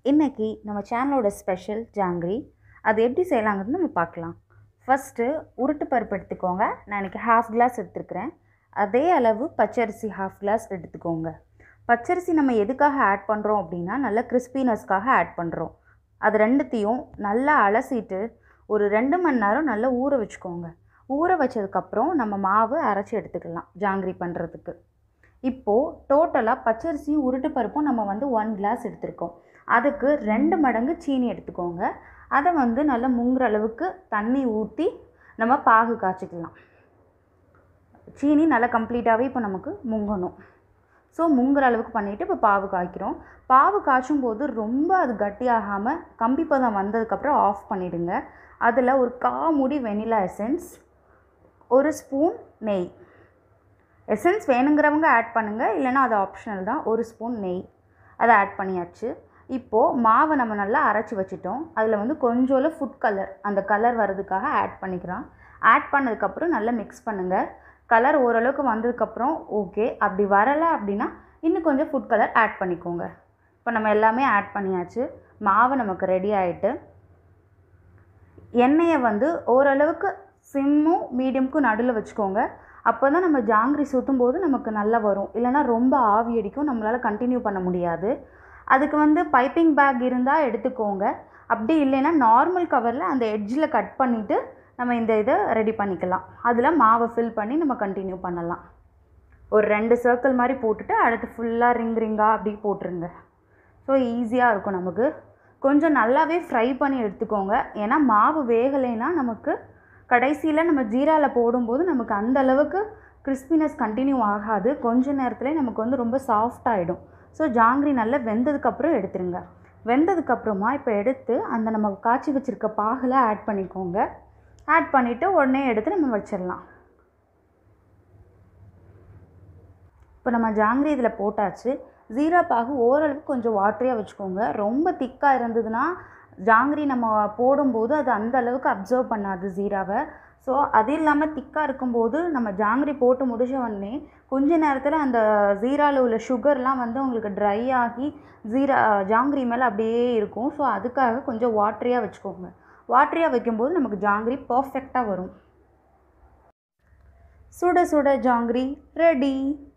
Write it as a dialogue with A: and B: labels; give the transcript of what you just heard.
A: இன்றைக்கி நம்ம சேனலோட ஸ்பெஷல் ஜாங்கிரி அது எப்படி செய்யலாங்கிறது நம்ம பார்க்கலாம் ஃபஸ்ட்டு உருட்டு பருப்பு எடுத்துக்கோங்க நான் இன்றைக்கி ஹாஃப் கிளாஸ் எடுத்துருக்கிறேன் அதே அளவு பச்சரிசி ஹாஃப் கிளாஸ் எடுத்துக்கோங்க பச்சரிசி நம்ம எதுக்காக ஆட் பண்ணுறோம் அப்படின்னா நல்ல கிறிஸ்பினஸ்க்காக ஆட் பண்ணுறோம் அது ரெண்டுத்தையும் நல்லா அலசிட்டு ஒரு ரெண்டு மணி நேரம் நல்லா ஊற வச்சுக்கோங்க ஊற வச்சதுக்கப்புறம் நம்ம மாவு அரைச்சி எடுத்துக்கலாம் ஜாங்கிரி பண்ணுறதுக்கு இப்போது டோட்டலாக பச்சரிசியும் உருட்டு பருப்பும் நம்ம வந்து ஒன் கிளாஸ் எடுத்திருக்கோம் அதுக்கு ரெண்டு மடங்கு சீனி எடுத்துக்கோங்க அதை வந்து நல்லா முங்குற அளவுக்கு தண்ணி ஊற்றி நம்ம பாகு காய்ச்சிக்கலாம் சீனி நல்லா கம்ப்ளீட்டாகவே இப்போ நமக்கு முங்கணும் ஸோ முங்குற அளவுக்கு பண்ணிவிட்டு இப்போ பாவு காய்க்கிறோம் பாவு காய்ச்சும் போது ரொம்ப அது கட்டியாகாமல் கம்பி பதம் வந்ததுக்கப்புறம் ஆஃப் பண்ணிவிடுங்க அதில் ஒரு கா மூடி வெனிலா எசன்ஸ் ஒரு ஸ்பூன் நெய் எசன்ஸ் வேணுங்கிறவங்க ஆட் பண்ணுங்கள் இல்லைனா அது ஆப்ஷனல் தான் ஒரு ஸ்பூன் நெய் அதை ஆட் பண்ணியாச்சு இப்போது மாவை நம்ம நல்லா அரைச்சி வச்சிட்டோம் அதில் வந்து கொஞ்சோல ஃபுட் கலர் அந்த கலர் வர்றதுக்காக ஆட் பண்ணிக்கிறோம் ஆட் பண்ணதுக்கப்புறம் நல்லா மிக்ஸ் பண்ணுங்கள் கலர் ஓரளவுக்கு வந்ததுக்கப்புறம் ஓகே அப்படி வரலை அப்படின்னா இன்னும் கொஞ்சம் ஃபுட் கலர் ஆட் பண்ணிக்கோங்க இப்போ நம்ம எல்லாமே ஆட் பண்ணியாச்சு மாவு நமக்கு ரெடி ஆகிட்டு எண்ணெயை வந்து ஓரளவுக்கு சிம்மும் மீடியமுக்கும் நடுவில் வச்சுக்கோங்க அப்போ தான் நம்ம ஜாங்கிரி சுற்றும் போது நமக்கு நல்லா வரும் இல்லைனா ரொம்ப ஆவி அடிக்கும் நம்மளால் கண்டினியூ பண்ண முடியாது அதுக்கு வந்து பைப்பிங் பேக் இருந்தால் எடுத்துக்கோங்க அப்படி இல்லைன்னா நார்மல் கவரில் அந்த எட்ஜில் கட் பண்ணிவிட்டு நம்ம இந்த இதை ரெடி பண்ணிக்கலாம் அதில் மாவை ஃபில் பண்ணி நம்ம கண்டினியூ பண்ணலாம் ஒரு ரெண்டு சர்க்கிள் மாதிரி போட்டுட்டு அடுத்து ஃபுல்லாக ரிங் ரிங்காக அப்படி போட்டுருங்க ஸோ ஈஸியாக இருக்கும் நமக்கு கொஞ்சம் நல்லாவே ஃப்ரை பண்ணி எடுத்துக்கோங்க ஏன்னா மாவு வேகலைன்னா நமக்கு கடைசியில் நம்ம ஜீராவில் போடும்போது நமக்கு அந்த அளவுக்கு கிறிஸ்பினஸ் கண்டினியூ ஆகாது கொஞ்ச நேரத்தில் நமக்கு வந்து ரொம்ப சாஃப்ட் ஆகிடும் ஸோ ஜாங்கிரி நல்லா வெந்ததுக்கப்புறம் எடுத்துருங்க வெந்ததுக்கப்புறமா இப்போ எடுத்து அந்த நம்ம காய்ச்சி வச்சுருக்க பாகில் ஆட் பண்ணிக்கோங்க ஆட் பண்ணிவிட்டு உடனே எடுத்து நம்ம வச்சிடலாம் இப்போ நம்ம ஜாங்கிரி இதில் போட்டாச்சு ஜீரா பாகு ஓரளவுக்கு கொஞ்சம் வாட்டரியாக வச்சுக்கோங்க ரொம்ப திக்காக இருந்ததுன்னா ஜாங்கிரி நம்ம போடும்போது அது அந்த அளவுக்கு அப்சர்வ் பண்ணாது ஜீராவை ஸோ அது இல்லாமல் திக்காக இருக்கும்போது நம்ம ஜாங்கிரி போட்டு முடிச்ச உடனே கொஞ்ச நேரத்தில் அந்த ஜீராவில் உள்ள சுகர்லாம் வந்து உங்களுக்கு ட்ரை ஆகி ஜீரா ஜாங்கிரி மேலே அப்படியே இருக்கும் ஸோ அதுக்காக கொஞ்சம் வாட்டரியாக வச்சுக்கோங்க வாட்டரியாக வைக்கும்போது நமக்கு ஜாங்கிரி பர்ஃபெக்டாக வரும் சுட சுட ஜாங்கிரி ரெடி